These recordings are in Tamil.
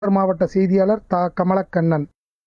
மாவட்ட செய்தியாளர் தா கமலக்கண்ணன்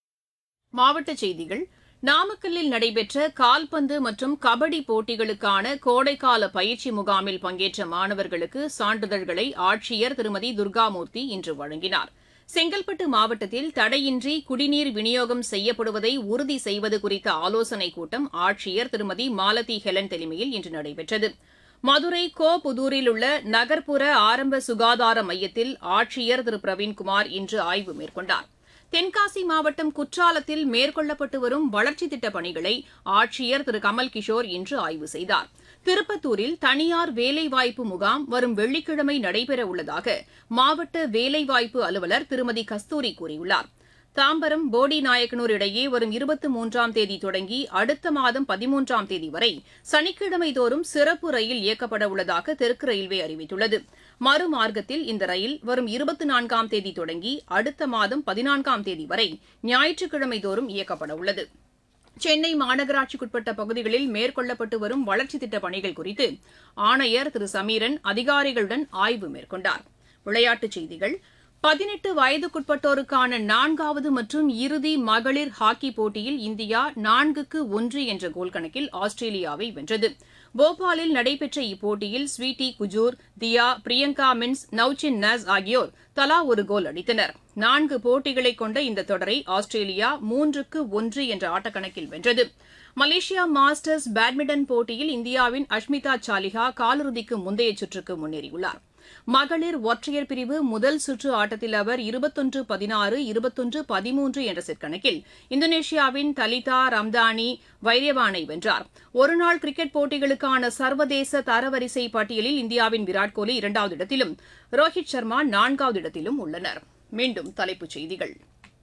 மாவட்டச் செய்திகள் நாமக்கல்லில் நடைபெற்ற கால்பந்து மற்றும் கபடி போட்டிகளுக்கான கோடைக்கால பயிற்சி முகாமில் பங்கேற்ற மாணவர்களுக்கு சான்றிதழ்களை ஆட்சியர் திருமதி துர்காமூர்த்தி இன்று வழங்கினார் செங்கல்பட்டு மாவட்டத்தில் தடையின்றி குடிநீர் விநியோகம் செய்யப்படுவதை உறுதி செய்வது குறித்த ஆலோசனைக் கூட்டம் ஆட்சியர் திருமதி மாலதி ஹெலன் தலைமையில் இன்று நடைபெற்றது மதுரை கோபுதூரில் உள்ள நகர்ப்புற ஆரம்ப சுகாதார மையத்தில் ஆட்சியர் திரு பிரவீன்குமார் இன்று ஆய்வு மேற்கொண்டார் தென்காசி மாவட்டம் குற்றாலத்தில் மேற்கொள்ளப்பட்டு வரும் வளர்ச்சித் திட்டப் பணிகளை ஆட்சியர் திரு கமல் கிஷோர் இன்று ஆய்வு செய்தார் திருப்பத்தூரில் தனியார் வேலைவாய்ப்பு முகாம் வரும் வெள்ளிக்கிழமை நடைபெற உள்ளதாக மாவட்ட வேலைவாய்ப்பு அலுவலர் திருமதி கஸ்தூரி கூறியுள்ளார் தாம்பரம் போடிநாயக்கனூர் இடையே வரும் இருபத்தி மூன்றாம் தேதி தொடங்கி அடுத்த மாதம் பதிமூன்றாம் தேதி வரை சனிக்கிழமை தோறும் சிறப்பு ரயில் இயக்கப்பட உள்ளதாக தெற்கு ரயில்வே அறிவித்துள்ளது மறுமார்க்கத்தில் இந்த ரயில் வரும் இருபத்தி நான்காம் தேதி தொடங்கி அடுத்த மாதம் பதினான்காம் தேதி வரை ஞாயிற்றுக்கிழமை தோறும் இயக்கப்பட உள்ளது சென்னை மாநகராட்சிக்குட்பட்ட பகுதிகளில் மேற்கொள்ளப்பட்டு வரும் வளர்ச்சித் திட்டப் பணிகள் குறித்து ஆணையர் திரு சமீரன் அதிகாரிகளுடன் ஆய்வு மேற்கொண்டார் விளையாட்டுச் செய்திகள் பதினெட்டு வயதுக்குட்பட்டோருக்கான நான்காவது மற்றும் இறுதி மகளிர் ஹாக்கி போட்டியில் இந்தியா நான்குக்கு ஒன்று என்ற கோல் கணக்கில் ஆஸ்திரேலியாவை வென்றது போபாலில் நடைபெற்ற இப்போட்டியில் ஸ்வீட்டி குஜூர் தியா பிரியங்கா மின்ஸ் நவ்சின் நஸ் ஆகியோர் தலா ஒரு கோல் அடித்தனர் நான்கு போட்டிகளை கொண்ட இந்த தொடரை ஆஸ்திரேலியா மூன்றுக்கு ஒன்று என்ற ஆட்டக்கணக்கில் வென்றது மலேசியா மாஸ்டர்ஸ் பேட்மிண்டன் போட்டியில் இந்தியாவின் அஷ்மிதா சாலிஹா காலிறுதிக்கு முந்தைய சுற்றுக்கு முன்னேறியுள்ளார் மகளிர் ஒற்றையர் பிரிவு முதல் சுற்று ஆட்டத்தில் அவர் இருபத்தொன்று பதினாறு இருபத்தொன்று பதிமூன்று என்ற செட் கணக்கில் இந்தோனேஷியாவின் தலிதா ரம்தானி வைரியவானை வென்றார் ஒருநாள் கிரிக்கெட் போட்டிகளுக்கான சர்வதேச தரவரிசை பட்டியலில் இந்தியாவின் விராட் கோலி இரண்டாவது இடத்திலும் ரோஹித் சர்மா நான்காவது இடத்திலும் உள்ளனர் மீண்டும் தலைப்புச் செய்திகள்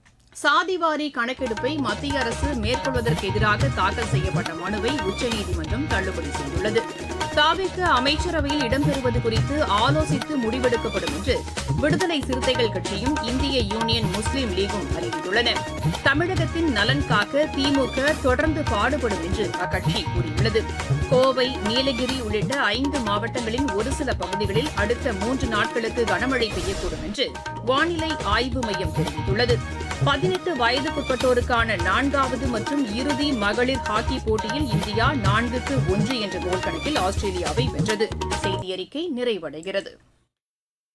சாதிவாரி கணக்கெடுப்பை மத்திய அரசு மேற்கொள்வதற்கு எதிராக தாக்கல் செய்யப்பட்ட மனுவை உச்சநீதிமன்றம் தள்ளுபடி செய்துள்ளது தாவிக்க அமைச்சரவையில் இடம்பெறுவது குறித்து ஆலோசித்து முடிவெடுக்கப்படும் என்று விடுதலை சிறுத்தைகள் கட்சியும் இந்திய யூனியன் முஸ்லீம் லீகும் அறிவித்துள்ளன தமிழகத்தின் நலன் காக்க திமுக தொடர்ந்து பாடுபடும் என்று அக்கட்சி கூறியுள்ளது கோவை நீலகிரி உள்ளிட்ட ஐந்து மாவட்டங்களின் ஒரு சில பகுதிகளில் அடுத்த மூன்று நாட்களுக்கு கனமழை பெய்யக்கூடும் என்று வானிலை ஆய்வு மையம் தெரிவித்துள்ளது பதினெட்டு வயதுக்குட்பட்டோருக்கான நான்காவது மற்றும் இறுதி மகளிர் ஹாக்கி போட்டியில் இந்தியா நான்குக்கு ஒன்று என்ற கோல் கணக்கில் ஆஸ்திரேலியாவை வென்றது செய்தியறிக்கை நிறைவடைகிறது